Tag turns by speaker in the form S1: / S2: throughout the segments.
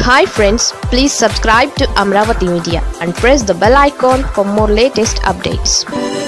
S1: hi friends please subscribe to Amaravati media and press the bell icon for more latest updates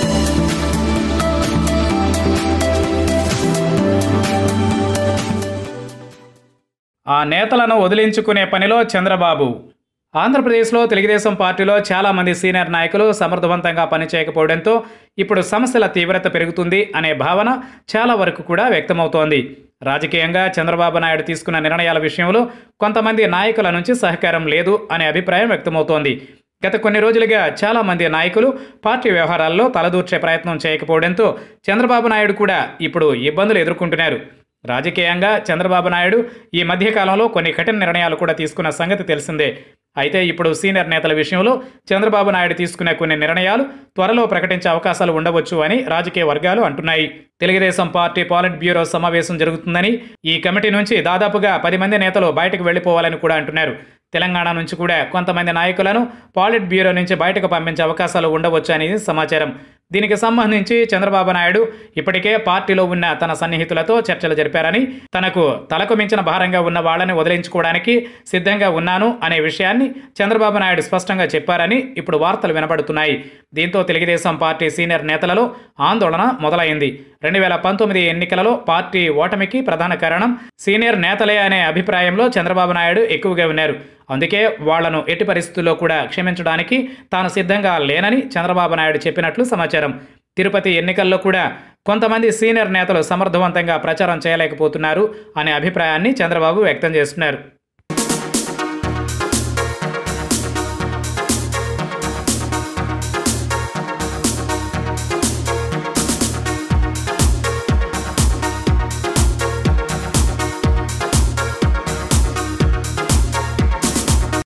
S2: ఆ నేతలను వదిలించుకునే పనిలో చంద్రబాబు ఆంధ్రప్రదేశ్లో తెలుగుదేశం పార్టీలో చాలామంది సీనియర్ నాయకులు సమర్థవంతంగా పనిచేయకపోవడంతో ఇప్పుడు సమస్యల తీవ్రత పెరుగుతుంది అనే భావన చాలా వరకు కూడా వ్యక్తమవుతోంది రాజకీయంగా చంద్రబాబు నాయుడు తీసుకున్న నిర్ణయాల విషయంలో కొంతమంది నాయకుల నుంచి సహకారం లేదు అనే అభిప్రాయం వ్యక్తమవుతోంది గత కొన్ని రోజులుగా చాలామంది నాయకులు పార్టీ వ్యవహారాల్లో తలదూర్చే ప్రయత్నం చేయకపోవడంతో చంద్రబాబు నాయుడు కూడా ఇప్పుడు ఇబ్బందులు ఎదుర్కొంటున్నారు రాజకీయంగా చంద్రబాబు నాయుడు ఈ మధ్యకాలంలో కొన్ని కఠిన నిర్ణయాలు కూడా తీసుకున్న సంగతి తెలిసిందే అయితే ఇప్పుడు సీనియర్ నేతల విషయంలో చంద్రబాబు నాయుడు తీసుకునే కొన్ని నిర్ణయాలు త్వరలో ప్రకటించే అవకాశాలు ఉండవచ్చు అని రాజకీయ వర్గాలు అంటున్నాయి తెలుగుదేశం పార్టీ పాలిట్ బ్యూరో సమావేశం జరుగుతుందని ఈ కమిటీ నుంచి దాదాపుగా పది మంది నేతలు బయటకు వెళ్లిపోవాలని కూడా అంటున్నారు తెలంగాణ నుంచి కూడా కొంతమంది నాయకులను పాలిట్ బ్యూరో నుంచి బయటకు పంపించే అవకాశాలు ఉండవచ్చు అనేది సమాచారం దీనికి సంబంధించి చంద్రబాబు నాయుడు ఇప్పటికే పార్టీలో ఉన్న తన సన్నిహితులతో చర్చలు జరిపారని తనకు తలకు మించిన భారంగా ఉన్న వాళ్ళని వదిలించుకోవడానికి సిద్ధంగా ఉన్నాను అనే విషయాన్ని చంద్రబాబు నాయుడు స్పష్టంగా చెప్పారని ఇప్పుడు వార్తలు వినబడుతున్నాయి దీంతో తెలుగుదేశం పార్టీ సీనియర్ నేతలలో ఆందోళన మొదలైంది రెండు వేల పంతొమ్మిది ఎన్నికలలో పార్టీ ఓటమికి ప్రధాన కారణం సీనియర్ నేతలే అనే అభిప్రాయంలో చంద్రబాబు నాయుడు ఎక్కువగా ఉన్నారు అందుకే వాళ్లను ఎట్టి పరిస్థితుల్లో కూడా క్షమించడానికి తాను సిద్ధంగా లేనని చంద్రబాబు నాయుడు చెప్పినట్లు సమాచారం తిరుపతి ఎన్నికల్లో కూడా కొంతమంది సీనియర్ నేతలు సమర్థవంతంగా ప్రచారం చేయలేకపోతున్నారు అనే అభిప్రాయాన్ని చంద్రబాబు వ్యక్తం చేస్తున్నారు